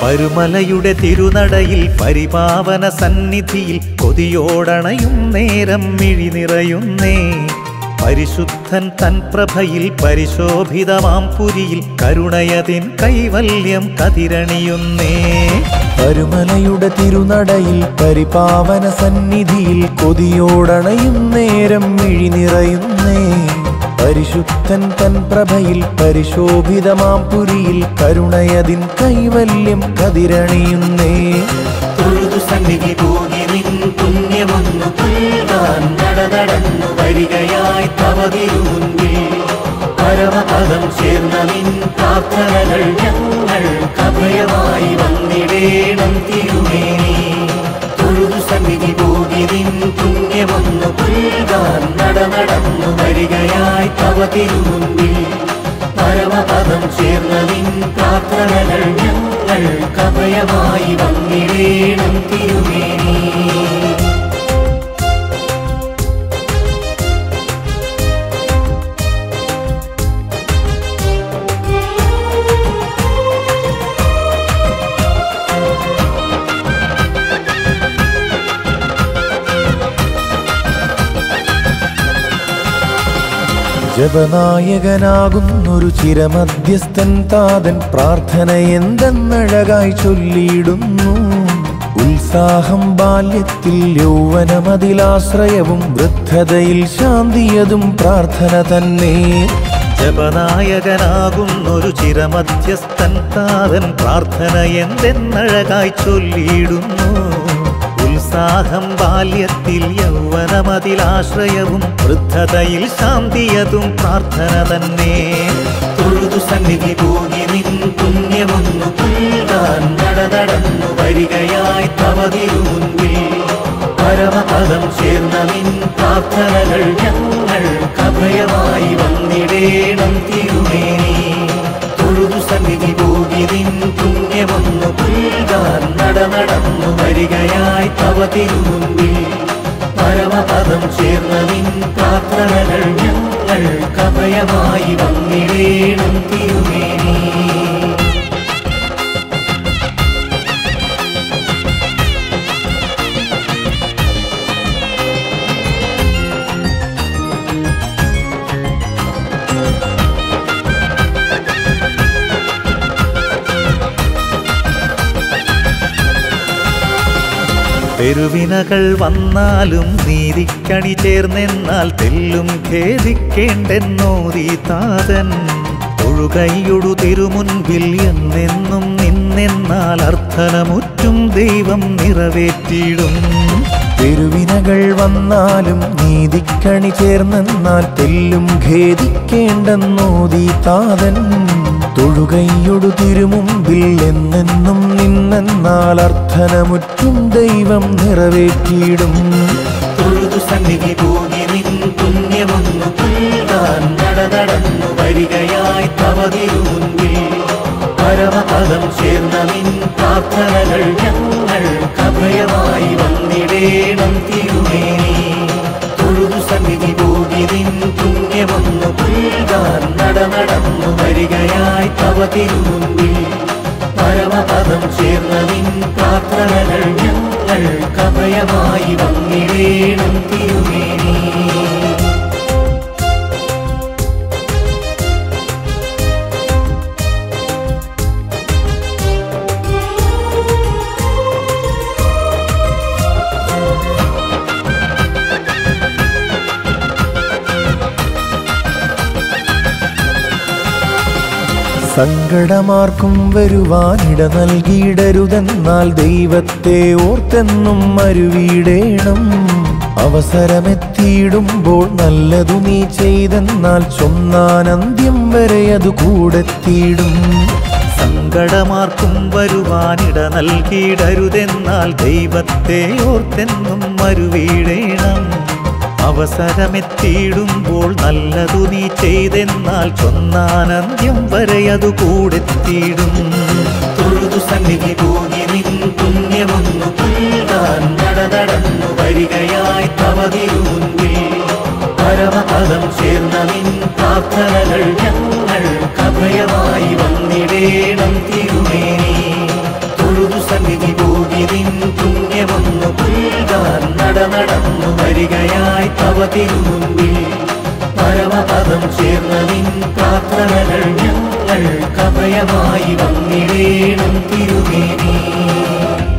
പരുമലയുടെ തിരുനടയിൽ പരിപാവന സന്നിധിയിൽ കൊതിയോടണയും നേരം മിഴി നിറയുന്നേ പരിശുദ്ധൻ തൻ പ്രഭയിൽ പരിശോഭിതമാം പുരിയിൽ കരുണയതിൻ കൈവല്യം കതിരണിയുന്നേ പരുമലയുടെ തിരുനടയിൽ പരിപാവന സന്നിധിയിൽ കൊതിയോടണയും നേരം മിഴി നിറയുന്നേ പരിശുദ്ധൻ തൻ പ്രഭയിൽ പരിശോഭിതമാം പുരിയിൽ കരുണയതിൻ കൈവല്യം കതിരണിയുന്നേ തൊഴുതു സന്നിധി പോകി നിൻ പുണ്യമൊന്നു പുൽകാൻ നടനടന്നു വരികയായി തവ തിരുമുൻപിൽ പരമപദം ചേർന്ന നിൻ പ്രാർത്ഥനകൾ ഞങ്ങൾ കഭയമായി വന്നിടേണം തിരുമേനി തൊഴുതു സന്നിധി പോകി നിൻ പുണ്യമൊന്നു പുൽകാൻ നടനടന്നു വരികയായി തവ തിരുമുൻപിൽ പരമപദം ചേർന്ന നിൻ പ്രാർത്ഥനകൾ ഞങ്ങൾ കഭയമായി വന്നിടേണം തിരുമേനി ജപനായകനാകുന്നൊരു ചിരമധ്യസ്ഥൻ താതൻ പ്രാർത്ഥന എന്തെന്നഴകായി ചൊല്ലിയിടുന്നു ഉത്സാഹം ബാല്യത്തിൽ യൗവനമതിലാശ്രയവും വൃദ്ധതയിൽ ശാന്തിയതും പ്രാർത്ഥന തന്നെ ജപനായകനാകുന്നൊരു ചിരമധ്യസ്ഥൻ താതൻ പ്രാർത്ഥന എന്തെന്നഴകായി ചൊല്ലിയിടുന്നു ഉത്സാഹം ബാല്യത്തിൽ യൗവനമതിലാശ്രയവും വൃദ്ധതയിൽ ശാന്തിയതും പ്രാർത്ഥന തന്നെ തൊഴുതു സന്നിധി പോകി നിൻ പുണ്യമൊന്നു പുൽകാൻ നടനടന്നു വരികയായി തവ തിരുമുൻപിൽ പരമപദം ചേർന്ന നിൻ പ്രാർത്ഥനകൾ ഞങ്ങൾ കഭയമായി വന്നിടേണം തിരുമേനി തൊഴുതു സന്നിധി പോകി നിൻ പുണ്യമൊന്നു പുൽകാൻ നടനടന്നു വരികയായി തവ തിരുമുൻപിൽ പരമപദം ചേർന്ന നിൻ പ്രാർത്ഥനകൾ ഞങ്ങൾ കഭയമായി വന്നിടേണം തിരുമേനി പെരുവിനകൾ വന്നാലും നീതിക്കണി ചേർന്നെന്നാൽ തെല്ലും ഖേദിക്കേണ്ടെന്നോതി താതൻ ഒഴുകൈയൊടു തിരുമുൻപിൽ എന്നെന്നും നിന്നെന്നാൽ അർത്ഥനമുറ്റും ദൈവം നിറവേറ്റിയിടും പെരുവിനകൾ വന്നാലും നീതിക്കണി ചേർന്നെന്നാൽ തെല്ലും ഖേദിക്കേണ്ടെന്നോതി താതൻ തൊഴുകൈയൊടു തിരുമുമ്പിൽ എന്നെന്നും നിന്നെന്നാൽ അർത്ഥനമുറ്റും ദൈവം നിറവേറ്റിയിടും തൊഴുതു സന്നിധി പോകി നിൻ പുണ്യമൊന്നു പുൽകാൻ നടനടന്നു വരികയായി തവ തിരുമുൻപിൽ പരമപദം ചേർന്ന നിൻ പ്രാർത്ഥനകൾ ഞങ്ങൾ കഭയമായി വന്നിടേണം തിരുമേനി തൊഴുതു സന്നിധി പോകി നിൻ പുണ്യമൊന്നു പുൽകാൻ നടനടന്നു വരികയായി തവ തിരുമുൻപിൽ പരമപദം ചേർന്ന നിൻ പ്രാർത്ഥനകൾ ഞങ്ങൾ കഭയമായി വന്നിടേണം തിരുമേനി സങ്കടമാർക്കും വരുവാനിട നൽകിയിടരുതെന്നാൽ ദൈവത്തെ ഓർത്തെന്നും മരുവിടേണം അവസരമെത്തിയിടുമ്പോൾ നല്ലതു നീ ചെയ്തെന്നാൽ ചൊന്നാൻ അന്ത്യം വരെ അത് കൂടെത്തിയിടും സങ്കടമാർക്കും വരുവാനിട നൽകിയിടരുതെന്നാൽ ദൈവത്തെ ഓർത്തെന്നും മരുവീഴേണം അവസരമെത്തിയിടുമ്പോൾ നല്ലതു നീ ചെയ്തെന്നാൽ ചൊന്നാനന്ത്യം വരെ അത് കൂടെത്തിയിടും തൊഴുതു സന്നിധി പോകി നിൻ പുണ്യമൊന്നു പുൽകാൻ നടനടന്നു വരികയായി തവ തിരുമുൻപിൽ പരമപദം ചേർന്ന നിൻ പ്രാർത്ഥനകൾ ഞങ്ങൾ കഭയമായി വന്നിടേണം തിരുമേനി വരികയായി തവ തിരുമുമ്പിൽ പരമപദം ചേർന്ന നിൻ പ്രാർത്ഥനകൾ ഞങ്ങൾ കഭയമായി വന്നിടേണം തിരുമേനി